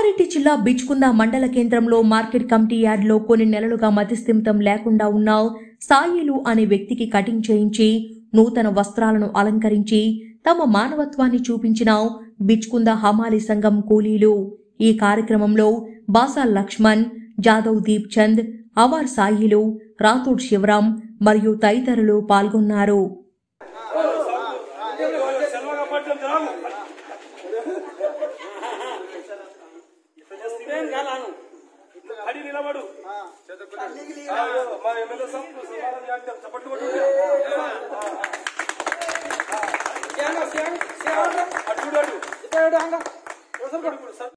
కామారెడ్డి జిల్లా బిచ్కుంద మండల కేంద్రంలో మార్కెట్ కమిటీ యార్డ్లో కొన్ని నెలలుగా మతిస్థిమితం లేకుండా ఉన్న సాయిలు అనే వ్యక్తికి కటింగ్ చేయించి నూతన వస్త్రాలను అలంకరించి తమ మానవత్వాన్ని చూపించిన బిచ్కుంద హమాలి సంఘం కూలీలు ఈ కార్యక్రమంలో బాసా లక్ష్మణ్ జాదవ్ దీప్ చంద్ అవార్ సాయిలు రాథోడ్ శివరాం మరియు తదితరులు పాల్గొన్నారు సెలవుగా పట్టం రాము అడి నిలబడు మా ఎమ్మెల్యే సాబ్ సమాధానం చేద్దాం చప్పట్లు కొట్టు అటు చూడు అటు.